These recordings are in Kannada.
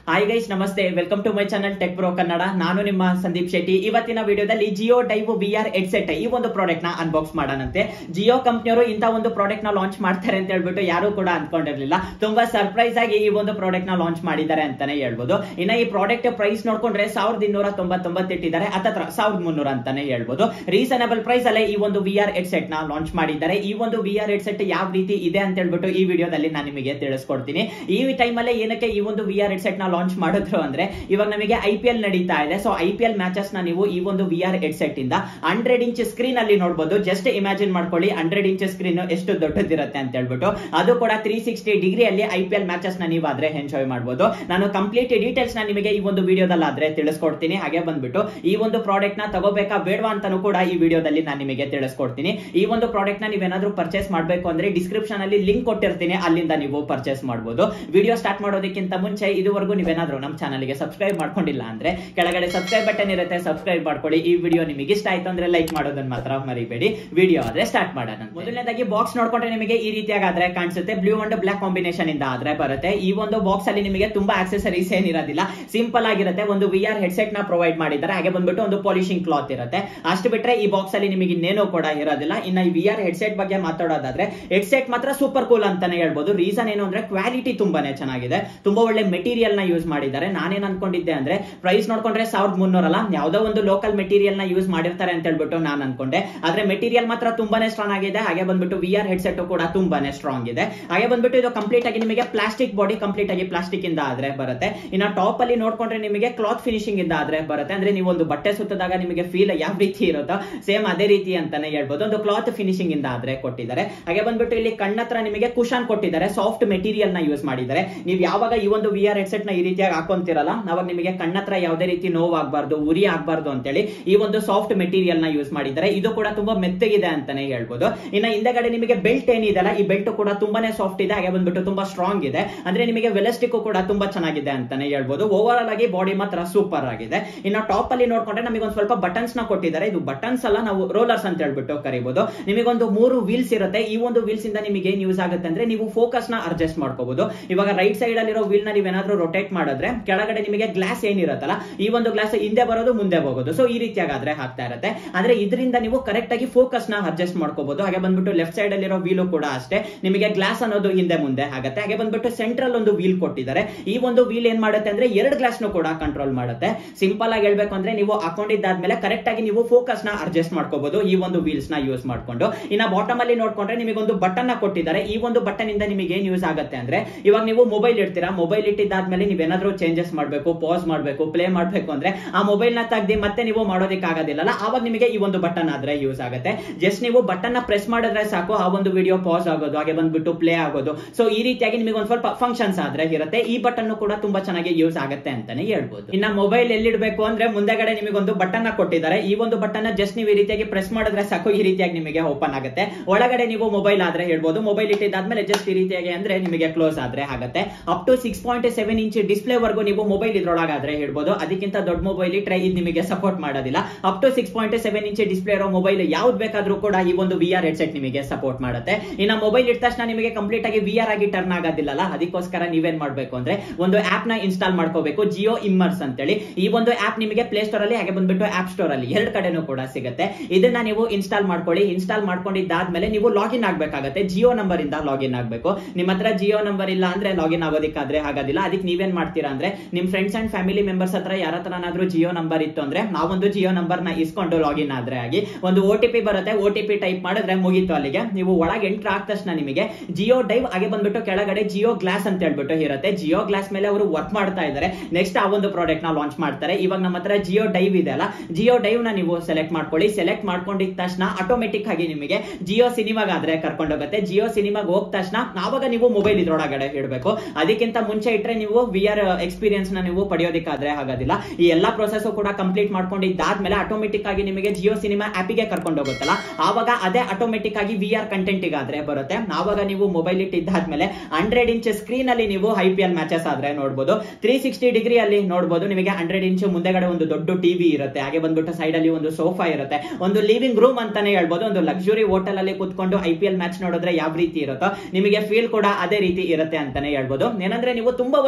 ಹಾಯ್ ಗೈಸ್ ನಮಸ್ತೆ welcome to my channel tech pro Kannada ನಾನು ನಿಮ್ಮ ಸಂದೀಪ್ ಶೆಟ್ಟಿ ಇವತ್ತಿನ ವಿಡಿಯೋದಲ್ಲಿ Jio dive V R headset ಈ ಒಂದು ಪ್ರಾಡಕ್ಟ್ ನ ಅನ್ಬಾಕ್ಸ್ ಮಾಡೋಣಂತೆ ಜಿಯೋ ಕಂಪ್ನಿಯವರು ಇಂತ ಒಂದು ಪ್ರಾಡಕ್ಟ್ ನ ಲಾಂಚ್ ಮಾಡ್ತಾರೆ ಅಂತ ಹೇಳ್ಬಿಟ್ಟು ಯಾರು ಕೂಡ ಅನ್ಕೊಂಡಿರ್ಲಿಲ್ಲ ತುಂಬಾ ಸರ್ಪ್ರೈಸ್ ಆಗಿ ಈ ಒಂದು ಪ್ರಾಡಕ್ಟ್ ನ ಲಾಂಚ್ ಮಾಡಿದ್ದಾರೆ ಅಂತಾನೆ ಹೇಳ್ಬೋದು ಇನ್ನ ಈ ಪ್ರಾಡಕ್ಟ್ ಪ್ರೈಸ್ ನೋಡ್ಕೊಂಡ್ರೆ ಸಾವಿರದ ಇನ್ನೂರ ತೊಂಬತ್ತೊಂಬತ್ತು ಇಟ್ಟಿದ್ದಾರೆ ಹತ್ತತ್ರ ಸಾವಿರದ ಮುನ್ನೂರ ಅಂತಾನೆ ಹೇಳ್ಬೋದು ರೀಸನಬಲ್ ಪ್ರೈಸ್ ಅಲ್ಲೇ ಈ ಒಂದು ವಿ ಆರ್ ಹೆಡ್ಸೆಟ್ ನ ಲಾಂಚ್ ಮಾಡಿದ್ದಾರೆ ಈ ಒಂದು ವಿ ಆರ್ ಹೆಡ್ಸೆಟ್ ಯಾವ ರೀತಿ ಇದೆ ಅಂತ ಹೇಳ್ಬಿಟ್ಟು ಈ ವಿಡಿಯೋದಲ್ಲಿ ನಾನು ನಿಮಗೆ ತಿಳಿಸ್ಕೊಡ್ತೀನಿ ಈ ಟೈಮ್ ಅಲ್ಲೇ ಏನಕ್ಕೆ ಈ ಒಂದು ವಿ ಆರ್ ಹೆಡ್ಸೆಟ್ ನ ಲಾಂಚ್ ಮಾಡಿದ್ರು ಅಂದ್ರೆ ಇವಾಗ ನಮಗೆ ಐ ಪಿ ಎಲ್ ನಡೀತಾ ಇದೆ so I P L matches ನ ನೀವು ಈ ಒಂದು ವಿ ಆರ್ ಹೆಡ್ಸೆಟ್ ಇಂದ ಹಂಡ್ರೆಡ್ ಇಂಚ್ ಸ್ಕ್ರೀನ್ ಅಲ್ಲಿ ನೋಡಬಹುದು ಜಸ್ಟ್ ಇಮ್ಯಾಜಿನ್ ಮಾಡ್ಕೊಳ್ಳಿ ಹಂಡ್ರೆಡ್ ಇಂಚ್ ಸ್ಕ್ರೀನ್ ಎಷ್ಟು ದೊಡ್ಡದಿರುತ್ತೆ ಅಂತ ಹೇಳ್ಬಿಟ್ಟು ಅದು ಕೂಡ ತ್ರೀ ಸಿಕ್ಸ್ಟಿ ಡಿಗ್ರಿ ಅಲ್ಲಿ ಐ ಪಿ ಎಲ್ ಮ್ಯಾಚಸ್ ನ ನೀವು ಆದ್ರೆ ಎಂಜಾಯ್ ಮಾಡಬಹುದು ನಾನು ಕಂಪ್ಲೀಟ್ ಡೀಟೇಲ್ಸ್ ನ ನಿಮಗೆ ಈ ಒಂದು ವಿಡಿಯೋದಲ್ಲಿ ಆದ್ರೆ ತಿಳಿಸ್ಕೊಡ್ತೀನಿ ಹಾಗೆ ಬಂದ್ಬಿಟ್ಟು ಈ ಒಂದು ಪ್ರಾಡಕ್ಟ್ ನ ತಗೋಬೇಕಾ ಬೇಡವಾ ಅಂತಾನು ಕೂಡ ಈ ವಿಡಿಯೋದಲ್ಲಿ ನಾನು ನಿಮಗೆ ತಿಳಿಸ್ಕೊಡ್ತೀನಿ ಈ ಒಂದು ಪ್ರಾಡಕ್ಟ್ ನ ನೀವೇನಾದ್ರೂ ಪರ್ಚೇಸ್ ಮಾಡಬೇಕು ಅಂದ್ರೆ ಡಿಸ್ಕ್ರಿಪ್ಷನ್ ಅಲ್ಲಿ ಲಿಂಕ್ ಕೊಟ್ಟಿರ್ತೀನಿ ಅಲ್ಲಿಂದ ನೀವು ಪರ್ಚೇಸ್ ಮಾಡಬಹುದು ವಿಡಿಯೋ ಸ್ಟಾರ್ಟ್ ಮಾಡೋದಕ್ಕಿಂತ ಮುಂಚೆ ಇದುವರೆಗೂ ನೀವೇನಾದ್ರೂ ನಮ್ಮ ಚಾನಲ್ಗೆ ಸಬ್ಸ್ಕ್ರೈಬ್ ಮಾಡ್ಕೊಂಡಿಲ್ಲ ಅಂದ್ರೆ ಕೆಳಗಡೆ ಸಬ್ಸ್ಕ್ರೈಬ್ ಬಟನ್ ಇರುತ್ತೆ ಸಬ್ಸ್ಕ್ರೈಬ್ ಮಾಡ್ಕೊಳ್ಳಿ ಈ ವಿಡಿಯೋ ನಿಮಗೆ ಇಷ್ಟ ಆಯ್ತು ಅಂದ್ರೆ ಲೈಕ್ ಮಾಡೋದನ್ನ ಮಾತ್ರ ಮರಿಬೇಡಿ ವಿಡಿಯೋ ಆದ್ರೆ ಸ್ಟಾರ್ಟ್ ಮಾಡೋಣ ಮೊದಲನೇದಾಗಿ ಬಾಕ್ಸ್ ನೋಡ್ಕೊಂಡ್ರೆ ನಿಮಗೆ ಈ ರೀತಿಯಾಗಿ ಆದ್ರೆ ಕಾಣಿಸುತ್ತೆ ಬ್ಲೂ ಅಂಡ್ ಬ್ಲಾಕ್ ಕಾಂಬಿನೇಷನ್ ಇಂದ ಆದ್ರೆ ಬರುತ್ತೆ ಈ ಒಂದು ಬಾಕ್ಸ್ ಅಲ್ಲಿ ನಿಮಗೆ ತುಂಬಾ ಆಕ್ಸೆಸರೀಸ್ ಏನಿರೋದಿಲ್ಲ ಸಿಂಪಲ್ ಆಗಿರುತ್ತೆ ಒಂದು ವಿ ಆರ್ ಹೆಡ್ಸೆಟ್ ನ ಪ್ರೊವೈಡ್ ಮಾಡಿದ್ದಾರೆ ಹಾಗೆ ಬಂದ್ಬಿಟ್ಟು ಒಂದು ಪಾಲಿಶಿಂಗ್ ಕ್ಲಾತ್ ಇರುತ್ತೆ ಅಷ್ಟು ಬಿಟ್ರೆ ಈ ಬಾಕ್ಸ್ ಅಲ್ಲಿ ನಿಮಗೆ ಇನ್ನೇನು ಕೂಡ ಇರೋದಿಲ್ಲ ಇನ್ನ ಈ ವಿ ಆರ್ ಹೆಡ್ಸೆಟ್ ಬಗ್ಗೆ ಮಾತಾಡೋದಾದ್ರೆ ಹೆಡ್ಸೆಟ್ ಮಾತ್ರ ಸೂಪರ್ ಕೂಲ್ ಅಂತಾನೆ ಹೇಳ್ಬೋದು ರೀಸನ್ ಏನು ಅಂದ್ರೆ ಕ್ವಾಲಿಟಿ ತುಂಬಾನೇ ಚೆನ್ನಾಗಿದೆ ತುಂಬಾ ಒಳ್ಳೆ ಮೆಟೀರಿಯಲ್ ನ ಯೂಸ್ ಮಾಡಿದ್ದಾರೆ ನಾನೇನ್ ಅನ್ಕೊಂಡಿದ್ದೆ ಅಂದ್ರೆ ಪ್ರೈಸ್ ನೋಡ್ಕೊಂಡ್ರೆ ಸಾವಿರದ ಮುನ್ನೂರ ಅಲ್ಲ ಯಾವ್ದೋ ಒಂದು ಲೋಕಲ್ ಮೆಟೀರಿಯಲ್ ನ ಯೂಸ್ ಮಾಡಿರ್ತಾರೆ ಅಂತ ಹೇಳ್ಬಿಟ್ಟು ನಾನು ಅನ್ಕೊಂಡೆ ಆದ್ರೆ ಮೆಟೀರಿಯಲ್ ಮಾತ್ರ ತುಂಬಾನೇ ಸ್ಟ್ರಾಂಗ್ ಆಗಿದೆ ಹಾಗೆ ಬಂದ್ಬಿಟ್ಟು ವಿ ಆರ್ ಹೆಡ್ಸೆಟ್ ಕೂಡ ತುಂಬಾನೇ ಸ್ಟ್ರಾಂಗ್ ಇದೆ ಹಾಗೆ ಬಂದ್ಬಿಟ್ಟು ಇದು ಕಂಪ್ಲೀಟ್ ಆಗಿ ನಿಮಗೆ ಪ್ಲಾಸ್ಟಿಕ್ ಬಾಡಿ ಕಂಪ್ಲೀಟ್ ಆಗಿ ಪ್ಲಾಸ್ಟಿಕ್ ಇಂದ ಆದ್ರೆ ಬರುತ್ತೆ ಇನ್ನ ಟಾಪ್ ಅಲ್ಲಿ ನೋಡ್ಕೊಂಡ್ರೆ ನಿಮಗೆ ಕ್ಲಾತ್ ಫಿನಿಶಿಂಗ್ ಇಂದ ಆದ್ರೆ ಬರುತ್ತೆ ಅಂದ್ರೆ ನೀವು ಒಂದು ಬಟ್ಟೆ ಸುತ್ತದಾಗ ನಿಮಗೆ ಫೀಲ್ ಯಾವ ರೀತಿ ಇರುತ್ತೋ ಸೇಮ್ ಅದೇ ರೀತಿ ಅಂತಾನೆ ಹೇಳ್ಬೋದು ಒಂದು ಕ್ಲಾತ್ ಫಿನಿಶಿಂಗ್ ಇಂದ ಆದ್ರೆ ಕೊಟ್ಟಿದ್ದಾರೆ ಹಾಗೆ ಬಂದ್ಬಿಟ್ಟು ಇಲ್ಲಿ ಕಣ್ಣತ್ರ ನಿಮಗೆ ಕುಶನ್ ಕೊಟ್ಟಿದ್ದಾರೆ ಸಾಫ್ಟ್ ಮೆಟೀರಿಯಲ್ ನ ಯೂಸ್ ಮಾಡಿದ್ದಾರೆ ನೀವು ಯಾವಾಗ ಈ ಒಂದು ವಿ ಆರ್ ಹೆಡ್ಸೆಟ್ ನ ಈ ರೀತಿಯಾಗಿ ಹಾಕೊಂತಿರಲ್ಲ ಅವಾಗ ನಿಮಗೆ ಕಣ್ಣತ್ರ ಯಾವುದೇ ರೀತಿ ನೋವು ಆಗ್ಬಾರ್ದು ಉರಿ ಆಗ್ಬಾರ್ದು ಅಂತೇಳಿ ಈ ಒಂದು ಸಾಫ್ಟ್ ಮೆಟೀರಿಯಲ್ ನ ಯೂಸ್ ಮಾಡಿದ್ದಾರೆ ಇದು ಕೂಡ ತುಂಬಾ ಮೆತ್ತಗಿದೆ ಅಂತಾನೆ ಹೇಳ್ಬೋದು ಇನ್ನ ಹಿಂದೆಗಡೆ ನಿಮಗೆ ಬೆಲ್ಟ್ ಏನಿದೆಲ್ಲ ಈ ಬೆಲ್ಟ್ ಕೂಡ ತುಂಬಾನೇ ಸಾಫ್ಟ್ ಇದೆ ಹಾಗೆ ಬಂದ್ಬಿಟ್ಟು ತುಂಬಾ ಸ್ಟ್ರಾಂಗ್ ಇದೆ ಅಂದ್ರೆ ನಿಮಗೆ ವೆಲೆಸ್ಟಿಕ್ ಕೂಡ ತುಂಬಾ ಚೆನ್ನಾಗಿದೆ ಅಂತಾನೆ ಹೇಳ್ಬೋದು ಓವರ್ ಆಲ್ ಆಗಿ ಬಾಡಿ ಮಾತ್ರ ಸೂಪರ್ ಆಗಿದೆ ಇನ್ನ ಟಾಪ್ ಅಲ್ಲಿ ನೋಡ್ಕೊಂಡ್ರೆ ನಮಗೆ ಒಂದು ಸ್ವಲ್ಪ ಬಟನ್ಸ್ ನ ಕೊಟ್ಟಿದ್ದಾರೆ ಇದು ಬಟನ್ಸ್ ಅಲ್ಲ ನಾವು ರೋಲರ್ಸ್ ಅಂತ ಹೇಳ್ಬಿಟ್ಟು ಕರಿಬಹುದು ನಿಮಗೊಂದು ಮೂರು ವೀಲ್ಸ್ ಇರುತ್ತೆ ಈ ಒಂದು ವೀಲ್ಸ್ ಇಂದ ನಿಮಗೆ ಏನ್ ಯೂಸ್ ಆಗುತ್ತೆ ಅಂದ್ರೆ ನೀವು ಫೋಕಸ್ ನ ಅಡ್ಜಸ್ಟ್ ಮಾಡ್ಕೋಬಹುದು ಇವಾಗ ರೈಟ್ ಸೈಡ್ ಅಲ್ಲಿರೋ ವೀಲ್ ನ ನೀವೇನಾದ್ರೂ ರೊಟೇಟ್ ಮಾಡಿದ್ರೆ ಕೆಳಗಡೆ ನಿಮಗೆ ಗ್ಲಾಸ್ ಏನಿರುತ್ತಲ್ಲ ಈ ಒಂದು ಗ್ಲಾಸ್ ಹಿಂದೆ ಬರೋದು ಮುಂದೆ ಹೋಗೋದು ಸೊ ಈ ರೀತಿಯಾಗಾದ್ರೆ ಆಗ್ತಾ ಇರುತ್ತೆ ಅಂದ್ರೆ ಇದರಿಂದ ನೀವು ಕರೆಕ್ಟ್ ಆಗಿ ಫೋಕಸ್ ನ ಅಡ್ಜಸ್ಟ್ ಮಾಡ್ಕೋಬಹುದು ಹಾಗೆ ಬಂದ್ಬಿಟ್ಟು ಲೆಫ್ಟ್ ಸೈಡ್ ಅಲ್ಲಿರೋ ವೀಲು ಕೂಡ ಅಷ್ಟೇ ನಿಮಗೆ ಗ್ಲಾಸ್ ಅನ್ನೋದು ಹಿಂದೆ ಮುಂದೆ ಆಗುತ್ತೆ ಹಾಗೆ ಬಂದ್ಬಿಟ್ಟು ಸೆಂಟ್ರಲ್ ಒಂದು ವೀಲ್ ಕೊಟ್ಟಿದ್ದಾರೆ ಈ ಒಂದು ವೀಲ್ ಏನ್ ಮಾಡುತ್ತೆ ಅಂದ್ರೆ ಎರಡು ಗ್ಲಾಸ್ ನು ಕೂಡ ಕಂಟ್ರೋಲ್ ಮಾಡುತ್ತೆ ಸಿಂಪಲ್ ಆಗಿ ಹೇಳ್ಬೇಕು ಅಂದ್ರೆ ನೀವು ಹಾಕೊಂಡಿದ್ದಾದ್ಮೇಲೆ ಕರೆಕ್ಟ್ ಆಗಿ ನೀವು ಫೋಕಸ್ ನ ಅಡ್ಜಸ್ಟ್ ಮಾಡ್ಕೋಬಹುದು ಈ ಒಂದು ವೀಲ್ಸ್ ನ ಯೂಸ್ ಮಾಡ್ಕೊಂಡು ಇನ್ನ ಬಾಟಮ್ ಅಲ್ಲಿ ನೋಡ್ಕೊಂಡ್ರೆ ನಿಮಗೆ ಒಂದು ಬಟನ್ ನ ಕೊಟ್ಟಿದ್ದಾರೆ ಈ ಒಂದು ಬಟನ್ ಇಂದ ನಿಮಗೆ ಏನ್ ಯೂಸ್ ಆಗುತ್ತೆ ಅಂದ್ರೆ ಇವಾಗ ನೀವು ಮೊಬೈಲ್ ಇಡ್ತೀರಾ ಮೊಬೈಲ್ ಇಟ್ಟಿದ್ದಾದ್ಮೇಲೆ ನೀವೇನಾದ್ರೂ ಚೇಂಜಸ್ ಮಾಡಬೇಕು ಪಾಸ್ ಮಾಡಬೇಕು ಪ್ಲೇ ಮಾಡಬೇಕು ಅಂದ್ರೆ ಆ ಮೊಬೈಲ್ ನ ತೆಗ್ದು ಮತ್ತೆ ನೀವು ಮಾಡೋದಕ್ಕೆ ಆಗೋದಿಲ್ಲ ಆವಾಗ ನಿಮಗೆ ಈ ಒಂದು ಬಟನ್ ಆದ್ರೆ ಯೂಸ್ ಆಗುತ್ತೆ ಜಸ್ಟ್ ನೀವು ಬಟನ್ ನ ಪ್ರೆಸ್ ಮಾಡಿದ್ರೆ ಸಾಕು ಆ ಒಂದು ವಿಡಿಯೋ ಪಾಸ್ ಆಗೋದು ಹಾಗೆ ಬಂದ್ಬಿಟ್ಟು ಪ್ಲೇ ಆಗೋದು ಸೊ ಈ ರೀತಿಯಾಗಿ ನಿಮಗೆ ಒಂದು ಸ್ವಲ್ಪ ಫಂಕ್ಷನ್ಸ್ ಆದ್ರೆ ಇರುತ್ತೆ ಈ ಬಟನ್ ಕೂಡ ತುಂಬಾ ಚೆನ್ನಾಗಿ ಯೂಸ್ ಆಗುತ್ತೆ ಅಂತಾನೆ ಹೇಳ್ಬೋದು ಇನ್ನ ಮೊಬೈಲ್ ಎಲ್ಲಿಡ್ಬೇಕು ಅಂದ್ರೆ ಮುಂದೆಗಡೆ ನಿಮಗೆ ಒಂದು ಬಟನ್ ನ ಕೊಟ್ಟಿದ್ದಾರೆ ಈ ಒಂದು ಬಟನ್ ಜಸ್ಟ್ ನೀವು ಈ ರೀತಿಯಾಗಿ ಪ್ರೆಸ್ ಮಾಡಿದ್ರೆ ಸಾಕು ಈ ರೀತಿಯಾಗಿ ನಿಮಗೆ ಓಪನ್ ಆಗುತ್ತೆ ಒಳಗಡೆ ನೀವು ಮೊಬೈಲ್ ಆದ್ರೆ ಹೇಳ್ಬೋದು ಮೊಬೈಲ್ ಇಟ್ಟಿದ್ದಾದ್ಮೇಲೆ ಜಸ್ಟ್ ಈ ರೀತಿಯಾಗಿ ಅಂದ್ರೆ ನಿಮಗೆ ಕ್ಲೋಸ್ ಆದ್ರೆ ಆಗುತ್ತೆ up to six point seven inch display ವರ್ಗು ನೀವು ಮೊಬೈಲ್ ಇದ್ರೊಳಗಾದ್ರೆ ಹೇಳ್ಬೋದು ಅದಕ್ಕಿಂತ ದೊಡ್ಡ ಮೊಬೈಲ್ ಇಟ್ರೆ ಇದು ನಿಮಗೆ ಸಪೋರ್ಟ್ ಮಾಡೋದಿಲ್ಲ up to six point seven inch display ಇರೋ ಮೊಬೈಲ್ ಯಾವ್ದು ಬೇಕಾದ್ರೂ ಕೂಡ ಈ ಒಂದು ವಿ ಆರ್ ಹೆಡ್ಸೆಟ್ ನಿಮಗೆ ಸಪೋರ್ಟ್ ಮಾಡುತ್ತೆ ಇನ್ನ ಮೊಬೈಲ್ ಇಟ್ಟ ತಕ್ಷಣ ನಿಮಗೆ ಕಂಪ್ಲೀಟ್ ಆಗಿ ವಿ ಆರ್ ಆಗಿ ಟರ್ನ್ ಆಗೋದಿಲ್ಲಲ್ಲ ಅದಕ್ಕೋಸ್ಕರ ನೀವೇನ್ ಮಾಡ್ಬೇಕು ಅಂದ್ರೆ ಒಂದು ಆಪ್ ನ ಇನ್ಸ್ಟಾಲ್ ಮಾಡ್ಕೋಬೇಕು ಜಿಯೋ ಇಮ್ಮರ್ಸ್ ಅಂತೇಳಿ ಈ ಒಂದು ಆಪ್ ನಿಮಗೆ ಪ್ಲೇ ಸ್ಟೋರ್ ಅಲ್ಲಿ ಹಾಗೆ ಬಂದ್ಬಿಟ್ಟು ಆಪ್ ಸ್ಟೋರ್ ಅಲ್ಲಿ ಎರಡು ಕಡೆನೂ ಕೂಡ ಸಿಗುತ್ತೆ ಇದನ್ನ ನೀವು ಇನ್ಸ್ಟಾಲ್ ಮಾಡ್ಕೊಳ್ಳಿ ಇನ್ಸ್ಟಾಲ್ ಮಾಡ್ಕೊಂಡಿದ್ದಾದ್ಮೇಲೆ ನೀವು ಲಾಗಿನ್ ಆಗ್ಬೇಕಾಗತ್ತೆ ಜಿಯೋ ನಂಬರ್ ಇಂದ ಲಾಗಿನ್ ಆಗ್ಬೇಕು ನಿಮ್ಮ ಹತ್ರ ಜಿಯೋ ನಂಬರ್ ಇಲ್ಲ ಅಂದ್ರೆ ಲಾಗಿನ್ ಆಗೋದಕ್ಕಾದ್ರೆ ಆಗೋದಿಲ್ಲ ಅದಕ್ಕೆ ನೀವೇನ್ ಮಾಡ್ತೀರಾ ಅಂದ್ರೆ ನಿಮ್ ಫ್ರೆಂಡ್ಸ್ ಅಂಡ್ ಫ್ಯಾಮಿಲಿ ಮೆಂಬರ್ಸ್ ಹತ್ರ ಯಾರ ಹತ್ರನಾದ್ರೂ ಜಿಯೋ ನಂಬರ್ ಇತ್ತು ಅಂದ್ರೆ ನಾವೊಂದು ಜಿಯೋ ನಂಬರ್ ನ ಇಸ್ಕೊಂಡು ಲಾಗಿನ್ ಆದ್ರೆ ಆಗಿ ಒಂದು ಓ ಟಿ ಪಿ ಬರುತ್ತೆ ಓ ಟಿ ಪಿ ಟೈಪ್ ಮಾಡಿದ್ರೆ ಮುಗೀತು ಅಲ್ಲಿಗೆ ನೀವು ಒಳಗೆ ಎಂಟರ್ ಆದ ತಕ್ಷಣ ನಿಮಗೆ ಜಿಯೋ ಡೈವ್ ಹಾಗೆ ಬಂದ್ಬಿಟ್ಟು ಕೆಳಗಡೆ ಜಿಯೋ ಗ್ಲಾಸ್ ಅಂತ ಹೇಳ್ಬಿಟ್ಟು ಇರುತ್ತೆ ಜಿಯೋ ಗ್ಲಾಸ್ ಮೇಲೆ ಅವರು ವರ್ಕ್ ಮಾಡ್ತಾ ಇದ್ದಾರೆ ನೆಕ್ಸ್ಟ್ ಆ ಒಂದು ಪ್ರಾಡಕ್ಟ್ ನ ಲಾಂಚ್ ಮಾಡ್ತಾರೆ ಇವಾಗ ನಮ್ಮ ಹತ್ರ ಜಿಯೋ ಡೈವ್ ಇದೆ ಅಲ್ಲ ಜಿಯೋ ಡೈವ್ ನ ನೀವು ಸೆಲೆಕ್ಟ್ ಮಾಡ್ಕೊಳ್ಳಿ ಸೆಲೆಕ್ಟ್ ಮಾಡ್ಕೊಂಡಿದ ತಕ್ಷಣ ಆಟೋಮೆಟಿಕ್ ಆಗಿ ನಿಮಗೆ ಜಿಯೋ ಸಿನಿಮಾಗಾದ್ರೆ ಕರ್ಕೊಂಡು ಹೋಗುತ್ತೆ ಜಿಯೋ ಸಿನಿಮಾಗ ಹೋದ ತಕ್ಷಣ ಆವಾಗ ನೀವು ಮೊಬೈಲ್ ಇದ್ರೊಳಗಡೆ ಇಡಬೇಕು ಅದಕ್ಕಿಂತ ಮುಂಚೆ ಇಟ್ರೆ ನೀವು ವಿ ಆರ್ ಎಕ್ಸ್ಪೀರಿಯನ್ಸ್ ನ ನೀವು ಪಡೆಯೋದಕ್ಕಾದ್ರೆ ಆಗೋದಿಲ್ಲ ಈ ಎಲ್ಲಾ ಪ್ರೊಸೆಸ್ ಕೂಡ ಕಂಪ್ಲೀಟ್ ಮಾಡ್ಕೊಂಡಿದ್ದಾದ್ಮೇಲೆ ಆಟೋಮೆಟಿಕ್ ಆಗಿ ನಿಮಗೆ ಜಿಯೋ ಸಿನಿಮಾ ಆಪಿಗೆ ಕರ್ಕೊಂಡು ಹೋಗುತ್ತಲ್ಲ ಆವಾಗ ಅದೇ ಆಟೋಮೆಟಿಕ್ ಆಗಿ ವಿ ಆರ್ ಕಂಟೆಂಟ್ ಆದ್ರೆ ಬರುತ್ತೆ ಆವಾಗ ನೀವು ಮೊಬೈಲ್ ಇಟ್ಟಿದ್ದಾದ್ಮೇಲೆ ಹಂಡ್ರೆಡ್ ಇಂಚ್ ಸ್ಕ್ರೀನ್ ಅಲ್ಲಿ ನೀವು ಐ ಪಿ ಎಲ್ ಮ್ಯಾಚಸ್ ಆದ್ರೆ ನೋಡಬಹುದು ತ್ರೀ ಸಿಕ್ಸ್ಟಿ ಡಿಗ್ರಿ ಅಲ್ಲಿ ನೋಡಬಹುದು ನಿಮಗೆ ಹಂಡ್ರೆಡ್ ಇಂಚ್ ಮುಂದೆಗಡೆ ಒಂದು ದೊಡ್ಡ ಟಿವಿ ಇರುತ್ತೆ ಹಾಗೆ ಬಂದ್ಬಿಟ್ಟು ಸೈಡ್ ಅಲ್ಲಿ ಒಂದು ಸೋಫಾ ಇರುತ್ತೆ ಒಂದು ಲಿವಿಂಗ್ ರೂಮ್ ಅಂತಾನೆ ಹೇಳ್ಬೋದು ಒಂದು ಲಕ್ಸುರಿ ಹೋಟೆಲ್ ಅಲ್ಲಿ ಕುತ್ಕೊಂಡು ಐ ಪಿ ಎಲ್ ಮ್ಯಾಚ್ ನೋಡಿದ್ರೆ ಯಾವ ರೀತಿ ಇರುತ್ತೋ ನಿಮಗೆ ಫೀಲ್ ಕೂಡ ಅದೇ ರೀತಿ ಇರುತ್ತೆ ಅಂತಾನೆ ಹೇಳ್ಬೋದು ಏನಂದ್ರೆ ನೀವು ತುಂಬಾ ಹೊತ್ತು ನೋಡೋದಕ್ಕೆ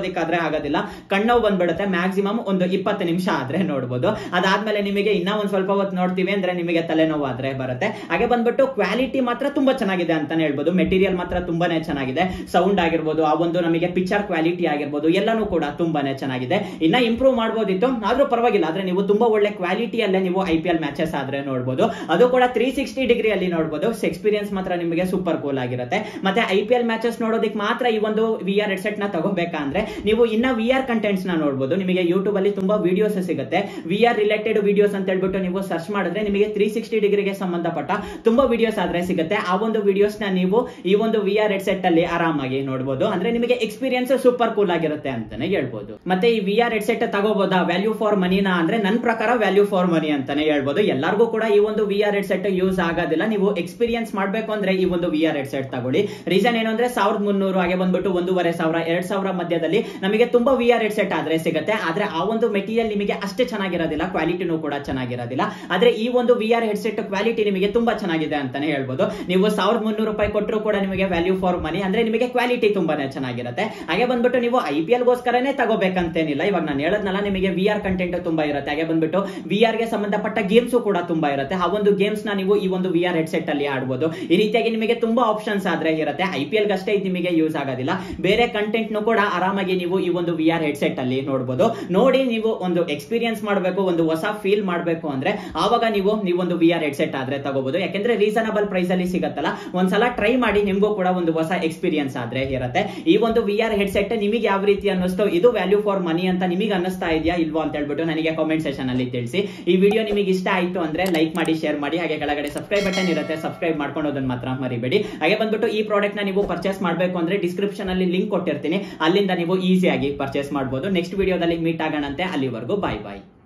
ನೋಡೋದಕ್ಕಾದ್ರೆ ಆಗೋದಿಲ್ಲ ಕಣ್ಣು ಬಂದ್ಬಿಡುತ್ತೆ ಮ್ಯಾಕ್ಸಿಮಮ್ ಒಂದು ಇಪ್ಪತ್ತು ನಿಮಿಷ ಆದ್ರೆ ನೋಡ್ಬೋದು ಅದಾದ್ಮೇಲೆ ನಿಮಗೆ ಇನ್ನ ಒಂದ್ ಸ್ವಲ್ಪ ಹೊತ್ತು ನೋಡ್ತೀವಿ ಅಂದ್ರೆ ನಿಮಗೆ ತಲೆನೋವು ಆದ್ರೆ ಬರುತ್ತೆ ಹಾಗೆ ಬಂದ್ಬಿಟ್ಟು ಕ್ವಾಲಿಟಿ ಮಾತ್ರ ತುಂಬಾ ಚೆನ್ನಾಗಿದೆ ಅಂತಾನೆ ಹೇಳ್ಬೋದು ಮೆಟೀರಿಯಲ್ ಮಾತ್ರ ತುಂಬಾನೇ ಚೆನ್ನಾಗಿದೆ ಸೌಂಡ್ ಆಗಿರ್ಬೋದು ಆ ಒಂದು ನಮಗೆ ಪಿಕ್ಚರ್ ಕ್ವಾಲಿಟಿ ಆಗಿರ್ಬೋದು ಎಲ್ಲಾನು ಕೂಡ ತುಂಬಾನೇ ಚೆನ್ನಾಗಿದೆ ಇನ್ನ ಇಂಪ್ರೂವ್ ಮಾಡ್ಬೋದಿತ್ತು ಆದ್ರೂ ಪರವಾಗಿಲ್ಲ ಆದ್ರೆ ನೀವು ತುಂಬಾ ಒಳ್ಳೆ ಕ್ವಾಲಿಟಿಯಲ್ಲೇ ನೀವು ಐ ಪಿ ಎಲ್ ಮ್ಯಾಚಸ್ ಆದ್ರೆ ನೋಡ್ಬೋದು ಅದು ಕೂಡ ತ್ರೀ ಸಿಕ್ಸ್ಟಿ ಡಿಗ್ರಿ ಅಲ್ಲಿ ನೋಡ್ಬೋದು ಎಕ್ಸ್ಪೀರಿಯನ್ಸ್ ಮಾತ್ರ ನಿಮಗೆ ಸೂಪರ್ ಕೂಲ್ ಆಗಿರುತ್ತೆ ಮತ್ತೆ ಐ ಪಿ ಎಲ್ ಮ್ಯಾಚಸ್ ನೋಡೋದಕ್ಕೆ ಮಾತ್ರ ಈ ಒಂದು ವಿ ಆರ್ ಹೆಡ್ಸೆಟ್ ನ ತಗೋಬೇಕಂದ್ರೆ ನೀವು ಇನ್ನ ವಿ ಆರ್ ಕಂಟೆಂಟ್ಸ್ ನ ನೋಡ್ಬೋದು ನಿಮಗೆ ಯೂಟ್ಯೂಬ್ ಅಲ್ಲಿ ತುಂಬಾ ವಿಡಿಯೋಸ್ ಸಿಗುತ್ತೆ ವಿ ಆರ್ ರಿಲೇಟೆಡ್ ವಿಡಿಯೋಸ್ ಅಂತ ಹೇಳ್ಬಿಟ್ಟು ನೀವು ಸರ್ಚ್ ಮಾಡಿದ್ರೆ ನಿಮಗೆ ತ್ರೀ ಸಿಕ್ಸ್ಟಿ ಡಿಗ್ರಿಗೆ ಸಂಬಂಧಪಟ್ಟ ತುಂಬಾ ವಿಡಿಯೋಸ್ ಆದ್ರೆ ಸಿಗುತ್ತೆ ಆ ಒಂದು ವಿಡಿಯೋಸ್ ನ ನೀವು ಈ ಒಂದು ವಿ ಆರ್ ಹೆಡ್ಸೆಟ್ ಅಲ್ಲಿ ಆರಾಮಾಗಿ ನೋಡಬಹುದು ಅಂದ್ರೆ ನಿಮಗೆ ಎಕ್ಸ್ಪೀರಿಯನ್ಸ್ ಸೂಪರ್ ಕೂಲ್ ಆಗಿರುತ್ತೆ ಅಂತಾನೆ ಹೇಳ್ಬೋದು ಮತ್ತೆ ಈ ವಿ ಆರ್ ಹೆಡ್ಸೆಟ್ ತಗೋಬಹುದಾ ವ್ಯಾಲ್ಯೂ ಫಾರ್ ಮನಿನ ಅಂದ್ರೆ ನನ್ನ ಪ್ರಕಾರ ವ್ಯಾಲ್ಯೂ ಫಾರ್ ಮನಿ ಅಂತಾನೆ ಹೇಳ್ಬೋದು ಎಲ್ಲರಿಗೂ ಕೂಡ ಈ ಒಂದು ವಿ ಆರ್ ಹೆಡ್ಸೆಟ್ ಯೂಸ್ ಆಗೋದಿಲ್ಲ ನೀವು ಎಕ್ಸ್ಪೀರಿಯನ್ಸ್ ಮಾಡ್ಬೇಕು ಅಂದ್ರೆ ಈ ಒಂದು ವಿ ಆರ್ ಹೆಡ್ಸೆಟ್ ತಗೊಳ್ಳಿ ರೀಸನ್ ಏನು ಅಂದ್ರೆ ಸಾವಿರದ ಮುನ್ನೂರು ಹಾಗೆ ಬಂದ್ಬಿಟ್ಟು ಒಂದೂವರೆ ಸಾವಿರ ಎರಡ್ ಸಾವಿರ ಮಧ್ಯದಲ್ಲಿ ನಮಗೆ ತುಂಬಾ ವಿ ಆರ್ ಹೆಡ್ಸೆಟ್ ಆದ್ರೆ ಸಿಗುತ್ತೆ ಆದ್ರೆ ಆ ಒಂದು ಮೆಟೀರಿಯಲ್ ನಿಮಗೆ ಅಷ್ಟೇ ಚೆನ್ನಾಗಿರೋದಿಲ್ಲ ಕ್ವಾಲಿಟಿನೂ ಕೂಡ ಚೆನ್ನಾಗಿರೋದಿಲ್ಲ ಆದ್ರೆ ಈ ಒಂದು ವಿ ಆರ್ ಹೆಡ್ಸೆಟ್ ಕ್ವಾಲಿಟಿ ನಿಮಗೆ ತುಂಬಾ ಚೆನ್ನಾಗಿದೆ ಅಂತಾನೆ ಹೇಳ್ಬೋದು ನೀವು ಸಾವಿರದ ಮುನ್ನೂರು ರೂಪಾಯಿ ಕೊಟ್ಟರು ಕೂಡ ನಿಮಗೆ ವ್ಯಾಲ್ಯೂ ಫಾರ್ ಮನಿ ಅಂದ್ರೆ ನಿಮಗೆ ಕ್ವಾಲಿಟಿ ತುಂಬಾನೇ ಚೆನ್ನಾಗಿರುತ್ತೆ ಹಾಗೆ ಬಂದ್ಬಿಟ್ಟು ನೀವು ಐ ಪಿ ಎಲ್ ಗೋಸ್ಕರನೇ ತಗೋಬೇಕಂತೇನಿಲ್ಲ ಇವಾಗ ನಾನು ಹೇಳದ್ನಲ್ಲ ನಿಮಗೆ ವಿ ಆರ್ ಕಂಟೆಂಟ್ ತುಂಬಾ ಇರುತ್ತೆ ಹಾಗೆ ಬಂದ್ಬಿಟ್ಟು ವಿ ಆರ್ ಗೆ ಸಂಬಂಧಪಟ್ಟ ಗೇಮ್ಸ್ ಕೂಡ ತುಂಬಾ ಇರುತ್ತೆ ಆ ಒಂದು ಗೇಮ್ಸ್ ನ ನೀವು ಈ ಒಂದು ವಿ ಆರ್ ಹೆಡ್ಸೆಟ್ ಅಲ್ಲಿ ಆಡ್ಬೋದು ಈ ರೀತಿಯಾಗಿ ನಿಮಗೆ ತುಂಬಾ ಆಪ್ಷನ್ಸ್ ಆದ್ರೆ ಇರುತ್ತೆ ಐ ಪಿ ಎಲ್ ಅಷ್ಟೇ ಇದು ನಿಮಗೆ ಯೂಸ್ ಆಗೋದಿಲ್ಲ ಬೇರೆ ಕಂಟೆಂಟ್ ನು ಕೂಡ ಆರಾಮಾಗಿ ನೀವು ಈ ಒಂದು ವಿ ಆರ್ ಹೆಡ್ಸೆಟ್ ಅಲ್ಲಿ ನೋಡಬಹುದು ನೋಡಿ ನೀವು ಒಂದು ಎಕ್ಸ್ಪೀರಿಯನ್ಸ್ ಮಾಡಬೇಕು ಒಂದು ಹೊಸ ಫೀಲ್ ಮಾಡಬೇಕು ಅಂದ್ರೆ ಆವಾಗ ನೀವು ನೀವೊಂದು ವಿ ಆರ್ ಹೆಡ್ಸೆಟ್ ಆದ್ರೆ ತಗೋಬಹುದು ಯಾಕಂದ್ರೆ ರೀಸನಬಲ್ ಪ್ರೈಸ್ ಅಲ್ಲಿ ಸಿಗತ್ತಲ್ಲ ಒಂದ್ಸಲ ಟ್ರೈ ಮಾಡಿ ನಿಮ್ಗೂ ಕೂಡ ಒಂದು ಹೊಸ ಎಕ್ಸ್ಪೀರಿಯನ್ಸ್ ಆದ್ರೆ ಇರುತ್ತೆ ಈ ಒಂದು ವಿ ಆರ್ ಹೆಡ್ಸೆಟ್ ನಿಮಗೆ ಯಾವ ರೀತಿ ಅನ್ನಿಸ್ತು ಇದು ವ್ಯಾಲ್ಯೂ ಫಾರ್ ಮನಿ ಅಂತ ನಿಮಗೆ ಅನ್ನಿಸ್ತಾ ಇದೆಯಾ ಇಲ್ವೋ ಅಂತ ಹೇಳ್ಬಿಟ್ಟು ನನಗೆ ಕಾಮೆಂಟ್ ಸೆಷನ್ ಅಲ್ಲಿ ತಿಳಿಸಿ ಈ ವಿಡಿಯೋ ನಿಮಗೆ ಇಷ್ಟ ಆಯ್ತು ಅಂದ್ರೆ ಲೈಕ್ ಮಾಡಿ ಶೇರ್ ಮಾಡಿ ಹಾಗೆ ಕೆಳಗಡೆ ಸಬ್ಸ್ಕ್ರೈಬ್ ಬಟನ್ ಇರುತ್ತೆ ಸಬ್ಸ್ಕ್ರೈಬ್ ಮಾಡ್ಕೊಳ್ಳೋದನ್ನ ಮಾತ್ರ ಮರಿಬೇಡಿ ಹಾಗೆ ಬಂದ್ಬಿಟ್ಟು ಈ ಪ್ರಾಡಕ್ಟ್ ನ ನೀವು ಪರ್ಚೇಸ್ ಮಾಡಬೇಕು ಅಂದ್ರೆ ಡಿಸ್ಕ್ರಿಪ್ಷನ್ ಅಲ್ಲಿ ಲಿಂಕ್ ಕೊಟ್ಟಿರ್ತೀನಿ ಅಲ್ಲಿಂದ ನೀವು ಈಸಿಯಾಗಿ ಪರ್ಚೇಸ್ ಮಾಡಬಹುದು ನೆಕ್ಸ್ಟ್ ವಿಡಿಯೋದಲ್ಲಿ ಮೀಟ್ ಆಗೋಣಂತೆ ಅಲ್ಲಿವರೆಗೂ ಬಾಯ್ ಬಾಯ್